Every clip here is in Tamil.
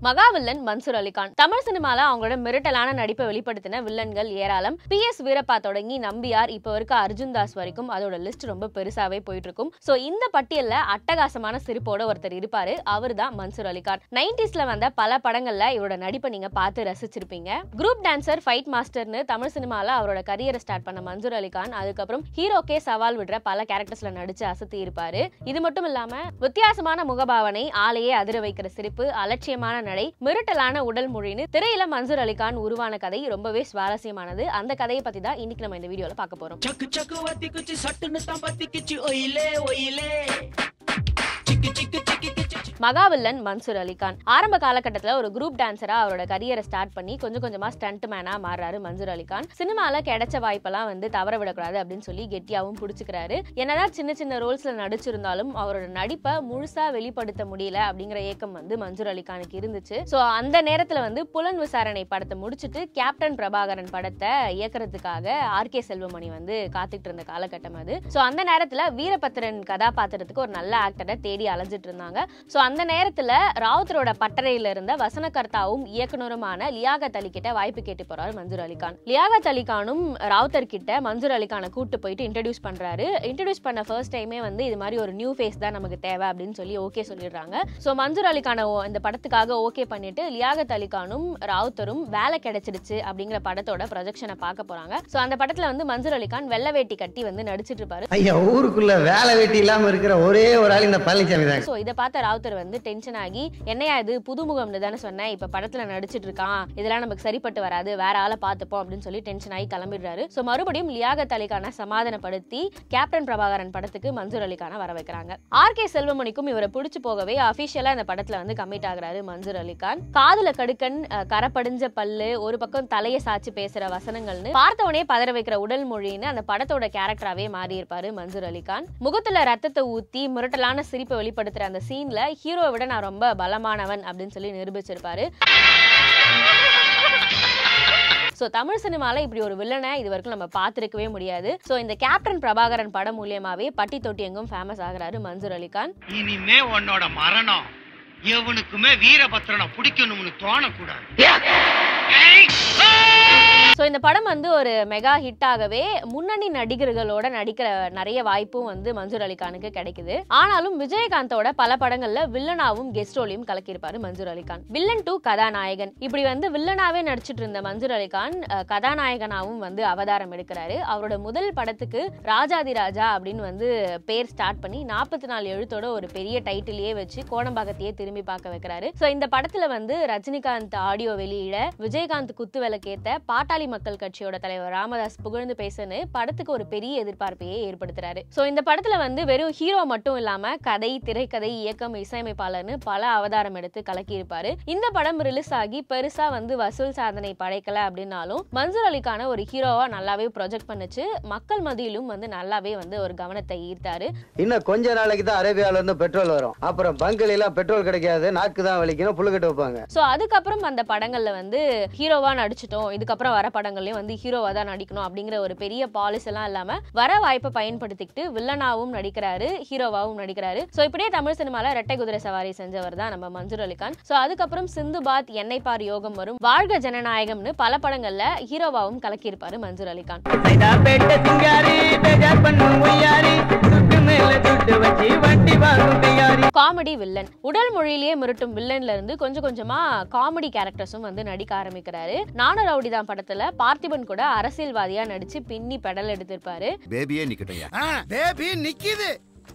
மகாவில்லன் மன்சூர் அலிகான் தமிழ் சினிமால அவங்களோட மிரட்டலான நடிப்பை வெளிப்படுத்தின வில்லன்கள் ஏராளம் பி எஸ் வீரப்பா தொடங்கி நம்பியார் இப்போ இருக்க அர்ஜுன் தாஸ் வரைக்கும் அதோட லிஸ்ட் ரொம்ப பெருசாவே போயிட்டு இருக்கும் சோ இந்த பட்டியல்ல அட்டகாசமான சிரிப்போட ஒருத்தர் இருப்பாரு அவர் தான் மன்சூர் அலிகான் நைன்டிஸ்ல வந்த பல படங்கள்ல இவரோட நடிப்பை நீங்க பார்த்து ரசிச்சிருப்பீங்க குரூப் டான்சர் ஃபைட் மாஸ்டர்னு தமிழ் சினிமால அவரோட கரியரை ஸ்டார்ட் பண்ண மன்சூர் அலிகான் அதுக்கப்புறம் ஹீரோக்கே சவால் விடுற பல கேரக்டர்ஸ்ல நடிச்சு அசத்தி இருப்பாரு இது மட்டும் இல்லாம வித்தியாசமான முகபாவனை ஆளையே அதிர வைக்கிற சிரிப்பு அலட்சியமான நடை மிரட்டலான உடல் மொழின்னு திரையில மன்சூர் அலிகான் உருவான கதை ரொம்பவே சுவாரஸ்யமானது அந்த கதையை பத்தி தான் இன்னைக்கு நம்ம இந்த வீடியோல பார்க்க போறோம் చక్కు చక్కు వత్తికుచి సట్టును తంపత్తికిచ్చి ఒయిలే ఒయిలే చిక్కి చిక్కి చిక్కి చిక్కి மகாவில்லன் மன்சூர் அலிகான் ஆரம்ப காலகட்டத்துல ஒரு குரூப் டான்சரா அவரோட கரியரை ஸ்டார்ட் பண்ணி கொஞ்சம் கொஞ்சமா ஸ்டண்ட் மேனா மாறுறாரு மன்சூர் அலிகான் சினிமால கிடைச்ச வாய்ப்பெல்லாம் வந்து தவற விடக்கூடாது அப்படின்னு சொல்லி கெட்டியாவும் புடிச்சுக்கிறாரு என்னதான் சின்ன சின்ன ரோல்ஸ்ல நடிச்சிருந்தாலும் அவரோட நடிப்பை முழுசா வெளிப்படுத்த முடியல அப்படிங்கிற ஏக்கம் வந்து மன்சூர் அலிகானுக்கு இருந்துச்சு சோ அந்த நேரத்துல வந்து புலன் விசாரணை படத்தை முடிச்சுட்டு கேப்டன் பிரபாகரன் படத்தை இயக்குறதுக்காக ஆர் கே செல்வமணி வந்து காத்துட்டு இருந்த காலகட்டம் அது சோ அந்த நேரத்துல வீரபத்திரன் கதாபாத்திரத்துக்கு ஒரு நல்ல ஆக்டரை தேடி அலைஞ்சிட்டு இருந்தாங்க சோ அந்த நேரத்துல ராவுத்தரோட பட்டறையில இருந்த வசனகர்த்தாவும் இயக்குனருமான லியாகத் அலி கிட்ட வாய்ப்பு கேட்டு போறாரு மன்சூர் அலிகான் லியாகத் அலிகானும் ராவுத்தர் கிட்ட மன்சூர் அலிகானை கூட்டு போயிட்டு இன்ட்ரடியூஸ் பண்றாரு இன்ட்ரடியூஸ் பண்ண ஃபர்ஸ்ட் டைமே வந்து இது மாதிரி ஒரு நியூ ஃபேஸ் தான் நமக்கு தேவை அப்படின்னு சொல்லி ஓகே சொல்லிடுறாங்க சோ மன்சூர் அலிகானை ஓ- இந்த படத்துக்காக ஓகே பண்ணிட்டு லியாகத் அலிகானும் ராவுத்தரும் வேலை கிடைச்சிடுச்சு அப்படிங்கிற படத்தோட ப்ரொஜெக்ஷனை பார்க்க போறாங்க சோ அந்த படத்துல வந்து மன்சூர் அலிகான் வெள்ளை வேட்டி கட்டி வந்து நடிச்சிட்டு இருப்பாரு ஐயா ஊருக்குள்ள வேலை வெட்டி இல்லாம இருக்கிற ஒரே ஒரு ஆள் இந்த பழனிசாமி தான் சோ இதை பார்த்த ராவுத்தர் வந்து டென்ஷன் ஆகி என்னையா இது புதுமுகம்னு தானே சொன்னேன் இப்ப படத்துல நடிச்சிட்டு இருக்கான் இதெல்லாம் நமக்கு சரிப்பட்டு வராது வேற ஆளை பார்த்துப்போம் அப்படின்னு சொல்லி டென்ஷன் ஆகி கிளம்பிடுறாரு சோ மறுபடியும் லியாகத் அலிகான சமாதானப்படுத்தி கேப்டன் பிரபாகரன் படத்துக்கு மன்சூர் அலிகான வர வைக்கிறாங்க ஆர் கே செல்வமணிக்கும் இவரை பிடிச்சு போகவே அபிஷியலா இந்த படத்துல வந்து கமிட் ஆகுறாரு மன்சூர் அலிகான் காதுல கடுக்கன் அஹ், கரப்படிஞ்ச பல்லு ஒரு பக்கம் தலையை சாச்சு பேசுற வசனங்கள்னு பார்த்தவனே பதற வைக்கிற உடல் மொழின்னு அந்த படத்தோட கேரக்டராவே மாறி இருப்பாரு மன்சூர் அலிகான் முகத்துல ரத்தத்தை ஊத்தி முரட்டலான சிரிப்பை வெளிப்படுத்துற அந்த சீன்ல ஹீரோவை விட நான் ரொம்ப பலமானவன் அப்படின்னு சொல்லி நிரூபிச்சிருப்பாரு சோ தமிழ் சினிமால இப்படி ஒரு வில்லனை இது வரைக்கும் நம்ம பார்த்திருக்கவே முடியாது சோ இந்த கேப்டன் பிரபாகரன் படம் மூலியமாவே பட்டி தொட்டி எங்கும் ஃபேமஸ் ஆகுறாரு மன்சூர் அலிகான் இனிமே உன்னோட மரணம் எவனுக்குமே வீரபத்ரனை பிடிக்கணும்னு தோணக்கூடாது ஏய்! சோ இந்த படம் வந்து ஒரு மெகா ஹிட் ஆகவே முன்னணி நடிகர்களோட நடிக்கிற நிறைய வாய்ப்பும் வந்து மன்சூர் அலிகானுக்கு கிடைக்குது ஆனாலும் விஜயகாந்தோட பல படங்கள்ல வில்லனாவும் கெஸ்ட் ரோலையும் கலக்கியிருப்பாரு மன்சூர் அலிகான் வில்லன் டு கதாநாயகன் இப்படி வந்து வில்லனாவே நடிச்சிட்டு இருந்த மன்சூர் அலிகான் அஹ், கதாநாயகனாவும் வந்து அவதாரம் எடுக்கிறாரு அவரோட முதல் படத்துக்கு ராஜாதி ராஜா அப்படின்னு வந்து பேர் ஸ்டார்ட் பண்ணி நாற்பத்தி நாலு எழுத்தோட ஒரு பெரிய டைட்டிலே வச்சு கோடம்பாக்கத்தையே திரும்பி பார்க்க வைக்கிறாரு சோ இந்த படத்துல வந்து ரஜினிகாந்த் ஆடியோ வெளியிட விஜயகாந்த் குத்து விளக்கேத்த பாட்டாளி மக்கள் கட்சியோட தலைவர் ராமதாஸ் புகழ்ந்து பேசுன்னு படத்துக்கு ஒரு பெரிய எதிர்பார்ப்பையே ஏற்படுத்துறாரு சோ இந்த படத்துல வந்து வெறும் ஹீரோ மட்டும் இல்லாம கதை திரைக்கதை இயக்கம் இசையமைப்பாளர்னு பல அவதாரம் எடுத்து கலக்கி இருப்பாரு இந்த படம் ரிலீஸ் ஆகி பெருசா வந்து வசூல் சாதனை படைக்கல அப்படின்னாலும் மன்சூர் அலிக்கான ஒரு ஹீரோவா நல்லாவே ப்ரொஜெக்ட் பண்ணுச்சு மக்கள் மத்தியிலும் வந்து நல்லாவே வந்து ஒரு கவனத்தை ஈர்த்தாரு இன்னும் கொஞ்ச நாளைக்கு தான் அரேபியால இருந்து பெட்ரோல் வரும் அப்புறம் பங்கில எல்லாம் பெட்ரோல் கிடைக்காது நாக்கு தான் வலிக்கணும் புழுக்கட்டு வைப்பாங்க சோ அதுக்கப்புறம் அந்த படங்கள்ல வந்து ஹீரோவா நடிச்சிட்டோம் இதுக்கப்புறம் வர படங்கள்லயும் வந்து ஹீரோவா தான் நடிக்கணும் அப்படிங்கிற ஒரு பெரிய பாலிசி எல்லாம் இல்லாம வர வாய்ப்பை பயன்படுத்திக்கிட்டு வில்லனாவும் நடிக்கிறாரு ஹீரோவாவும் நடிக்கிறாரு சோ இப்படியே தமிழ் சினிமால ரெட்டை குதிரை சவாரி செஞ்சவர் தான் நம்ம மன்சூர் அலிகான் சோ அதுக்கப்புறம் சிந்து பாத் எண்ணெய் பார் யோகம் வரும் வாழ்க ஜனநாயகம்னு பல படங்கள்ல ஹீரோவாவும் கலக்கியிருப்பாரு மன்சூர் அலிகான் சைதாப்பேட்ட சிங்காரி பேஜார் பண்ணும் ஒய்யாரி துட்டு மேல துட்டு வச்சு வண்டி வாங்கும் கையாரி காமெடி வில்லன் உடல் மொழியிலேயே மிரட்டும் வில்லன்ல இருந்து கொஞ்சம் கொஞ்சமா காமெடி கேரக்டர்ஸும் வந்து நடிக்க ஆரம்பிக்கிறாரு நானும் ரவுடி தான் படத்துல பார்த்திபன் கூட அரசியல்வாதியா நடிச்சு பின்னி பெடல் எடுத்திருப்பாரு பேபியே நிக்கட்டையா பேபி நிக்குது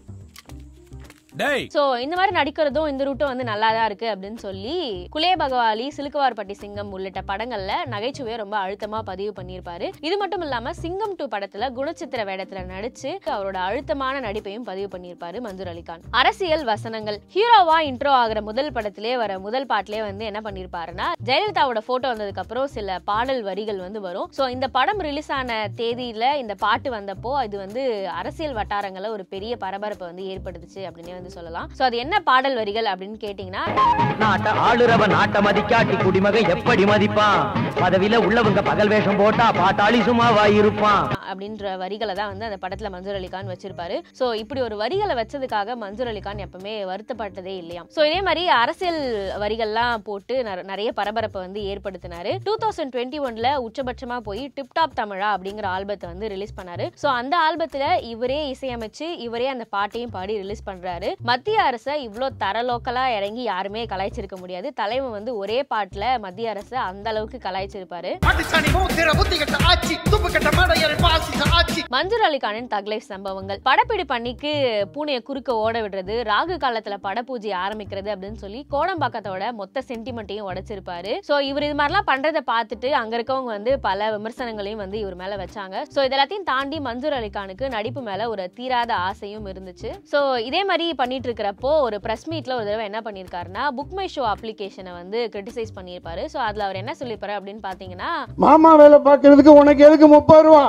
டேய் சோ இந்த மாதிரி நடிக்கிறதும் இந்த ரூட்டும் வந்து நல்லா தான் இருக்கு அப்படின்னு சொல்லி குலே பகவாலி சிலுக்குவார்பட்டி சிங்கம் உள்ளிட்ட படங்கள்ல நகைச்சுவையை ரொம்ப அழுத்தமா பதிவு பண்ணியிருப்பாரு இது மட்டும் இல்லாம சிங்கம் டூ படத்துல குணச்சித்திர வேடத்துல நடிச்சு அவரோட அழுத்தமான நடிப்பையும் பதிவு பண்ணியிருப்பாரு மன்சூர் அலிகான் அரசியல் வசனங்கள் ஹீரோவா இன்ட்ரோ ஆகுற முதல் படத்திலே வர முதல் பாட்டிலே வந்து என்ன பண்ணிருப்பாருன்னா ஜெயலலிதாவோட போட்டோ வந்ததுக்கு அப்புறம் சில பாடல் வரிகள் வந்து வரும் சோ இந்த படம் ரிலீஸ் ஆன தேதியில இந்த பாட்டு வந்தப்போ இது வந்து அரசியல் வட்டாரங்கள்ல ஒரு பெரிய பரபரப்பை வந்து ஏற்படுத்துச்சு அப்படின்னு வந்து சொல்லலாம் சோ அது என்ன பாடல் வரிகள் அப்படின்னு கேட்டீங்கன்னா நாட்ட ஆளுறவன் நாட்ட மதிக்காட்டி குடிமகன் எப்படி மதிப்பான் பதவியில உள்ளவங்க பகல் வேஷம் போட்டா பாட்டாளி சும்மாவா இருப்பான் அப்படின்ற வரிகளை தான் வந்து அந்த படத்துல மன்சூர் அலிகான் வச்சிருப்பாரு சோ இப்படி ஒரு வரிகளை வச்சதுக்காக மன்சூர் அலிகான் எப்பவுமே வருத்தப்பட்டதே இல்லையாம் சோ இதே மாதிரி அரசியல் வரிகள்லாம் போட்டு நற- நிறைய பரபரப்பை வந்து ஏற்படுத்தினாரு டூ தௌசண்ட் டுவெண்ட்டி ஒன்ல உச்சபட்சமா போய் டிப் டாப் தமிழா அப்படிங்கிற ஆல்பத்தை வந்து ரிலீஸ் பண்ணாரு சோ அந்த ஆல்பத்துல இவரே இசையமைச்சு இவரே அந்த பாட்டையும் பாடி ரிலீஸ் பண்றாரு மத்திய அரசை இவ்ளோ தரலோக்கலா இறங்கி யாருமே கலாய்ச்சிருக்க முடியாது தலைவன் வந்து ஒரே பாட்டுல மத்திய அரசை அந்த அளவுக்கு கலாய்ச்சிருப்பாரு பாகிஸ்தானி மூத்திர புத்தி கட்ட ஆட்சி துப்பு கட்ட மடையர் பாசிச ஆட்சி மஞ்சூர் அலிகானின் தக்லைஃப் சம்பவங்கள் படப்பிடி பண்ணிக்கு பூனையை குறுக்க ஓட விடுறது ராகு காலத்துல படப்பூஜை ஆரம்பிக்கிறது அப்படின்னு சொல்லி கோடம்பாக்கத்தோட மொத்த சென்டிமெண்ட்டையும் உடைச்சிருப்பாரு சோ இவர் இது மாதிரிலாம் பண்றதை பார்த்துட்டு அங்க இருக்கவங்க வந்து பல விமர்சனங்களையும் வந்து இவர் மேல வச்சாங்க சோ இதெல்லாத்தையும் தாண்டி மஞ்சூர் அலிகானுக்கு நடிப்பு மேல ஒரு தீராத ஆசையும் இருந்துச்சு சோ இதே மாதிரி பண்ணிட்டு இருக்கிறப்போ ஒரு பிரஸ் மீட்ல ஒரு தடவை என்ன பண்ணிருக்காருன்னா புக் மை ஷோ அப்ளிகேஷனை வந்து கிரிட்டிசைஸ் பண்ணியிருப்பாரு சோ அதுல அவர் என்ன சொல்லியிருப்பாரு அப்படின்னு பாத்தீங்கன்னா மாமா வேலை பார்க்கறதுக்கு உனக்கு எதுக்கு முப்பது ரூபா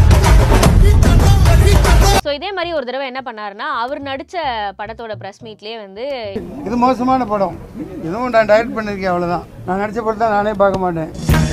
சோ இதே மாதிரி ஒரு தடவை என்ன பண்ணாருன்னா அவர் நடிச்ச படத்தோட பிரஸ் மீட்லயே வந்து இது மோசமான படம் இதுவும் நான் டைரக்ட் பண்ணிருக்கேன் அவ்வளவுதான் நான் நடிச்ச படத்தை நானே பார்க்க மாட்டேன்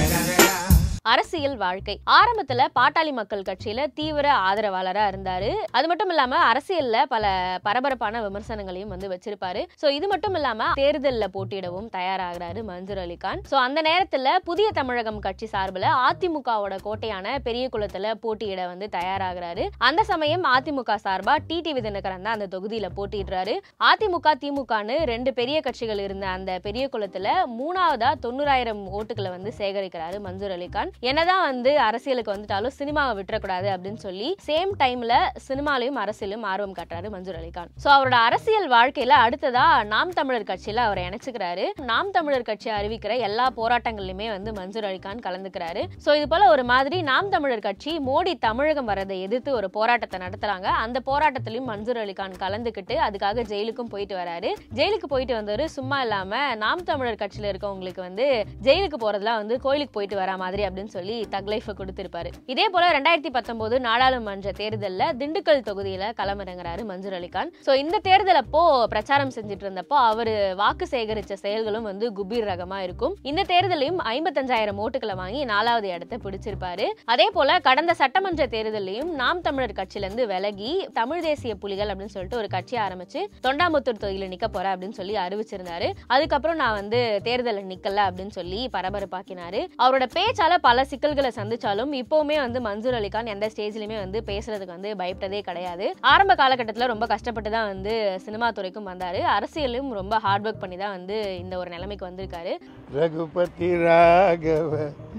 அரசியல் வாழ்க்கை ஆரம்பத்துல பாட்டாளி மக்கள் கட்சியில தீவிர ஆதரவாளரா இருந்தாரு அது மட்டும் இல்லாம அரசியல்ல பல பரபரப்பான விமர்சனங்களையும் வந்து வச்சிருப்பாரு சோ இது மட்டும் இல்லாம தேர்தல்ல போட்டியிடவும் தயாராகிறாரு மன்சூர் அலிகான் சோ அந்த நேரத்துல புதிய தமிழகம் கட்சி சார்பில் அதிமுகவோட கோட்டையான பெரிய குளத்துல போட்டியிட வந்து தயாராகிறாரு அந்த சமயம் அதிமுக சார்பா டிடி விதினகரன் தான் அந்த தொகுதியில போட்டியிடுறாரு அதிமுக திமுகன்னு ரெண்டு பெரிய கட்சிகள் இருந்த அந்த பெரிய குளத்துல மூணாவதா தொண்ணூறாயிரம் ஓட்டுகளை வந்து சேகரிக்கிறாரு மன்சூர் அலிகான் என்னதான் வந்து அரசியலுக்கு வந்துட்டாலும் சினிமாவை விட்டுறக்கூடாது அப்படின்னு சொல்லி சேம் டைம்ல சினிமாலையும் அரசியலும் ஆர்வம் காட்டுறாரு மன்சூர் அலிகான் சோ அவரோட அரசியல் வாழ்க்கையில அடுத்ததா நாம் தமிழர் கட்சியில அவரை இணைச்சுக்கிறாரு நாம் தமிழர் கட்சி அறிவிக்கிற எல்லா போராட்டங்கள்லயுமே வந்து மன்சூர் அலிகான் கலந்துக்கிறாரு சோ இது போல ஒரு மாதிரி நாம் தமிழர் கட்சி மோடி தமிழகம் வரதை எதிர்த்து ஒரு போராட்டத்தை நடத்துறாங்க அந்த போராட்டத்திலையும் மன்சூர் அலிகான் கலந்துக்கிட்டு அதுக்காக ஜெயிலுக்கும் போயிட்டு வராரு ஜெயிலுக்கு போயிட்டு வந்தவர் சும்மா இல்லாம நாம் தமிழர் கட்சியில இருக்கவங்களுக்கு வந்து ஜெயிலுக்கு போறதுலாம் வந்து கோயிலுக்கு போயிட்டு வரா மாதிரி அப்படின்னு சொல்லி தக் லைஃப் கொடுத்திருப்பாரு இதே போல ரெண்டாயிரத்தி பத்தொன்பது நாடாளுமன்ற தேர்தல்ல திண்டுக்கல் தொகுதியில களமிறங்குறாரு மன்சூர் அலிகான் சோ இந்த தேர்தல் அப்போ பிரச்சாரம் செஞ்சுட்டு இருந்தப்போ அவரு வாக்கு சேகரிச்ச செயல்களும் வந்து குபீர் ரகமா இருக்கும் இந்த தேர்தலையும் ஐம்பத்தஞ்சாயிரம் ஓட்டுகளை வாங்கி நாலாவது இடத்தை பிடிச்சிருப்பாரு அதே போல கடந்த சட்டமன்ற தேர்தலையும் நாம் தமிழர் கட்சியில இருந்து விலகி தமிழ் தேசிய புலிகள் அப்படின்னு சொல்லிட்டு ஒரு கட்சி ஆரம்பிச்சு தொண்டாமுத்தூர் தொகுதியில நிக்க போறேன் அப்படின்னு சொல்லி அறிவிச்சிருந்தாரு அதுக்கப்புறம் நான் வந்து தேர்தலில் நிக்கல அப்படின்னு சொல்லி பரபரப்பாக்கினாரு அவரோட பேச்சால பல சிக்கல்களை சந்திச்சாலும் இப்பவுமே வந்து மன்சூர் அலிகான் எந்த ஸ்டேஜ்லயுமே வந்து பேசுறதுக்கு வந்து பயப்பட்டதே கிடையாது ஆரம்ப காலகட்டத்துல ரொம்ப கஷ்டப்பட்டு தான் வந்து சினிமா துறைக்கும் வந்தாரு அரசியலும் ரொம்ப ஹார்ட் ஒர்க் பண்ணி தான் வந்து இந்த ஒரு நிலைமைக்கு வந்திருக்காரு रघुपति राघव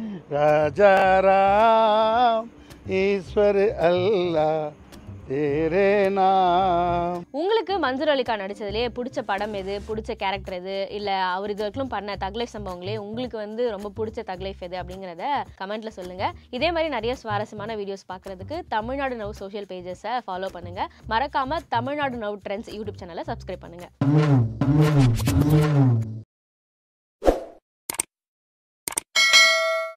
राजा राम ईश्वर अल्लाह तेरे नाम உங்களுக்கு மன்சூர் அலிகான் நடிச்சதுலயே பிடிச்ச படம் எது பிடிச்ச கேரக்டர் எது இல்ல அவர் இது வரைக்கும் பண்ண தக்லைஃப் சம்பவங்களே உங்களுக்கு வந்து ரொம்ப பிடிச்ச தக்லைஃப் எது அப்படிங்கறத கமெண்ட்ல சொல்லுங்க இதே மாதிரி நிறைய சுவாரஸ்யமான வீடியோஸ் பார்க்கறதுக்கு தமிழ்நாடு நவ் சோஷியல் பேஜஸை ஃபாலோ பண்ணுங்க மறக்காம தமிழ்நாடு நவ் ட்ரெண்ட்ஸ் யூடியூப் சேனலை சப்ஸ்கிரைப் பண்ணுங்க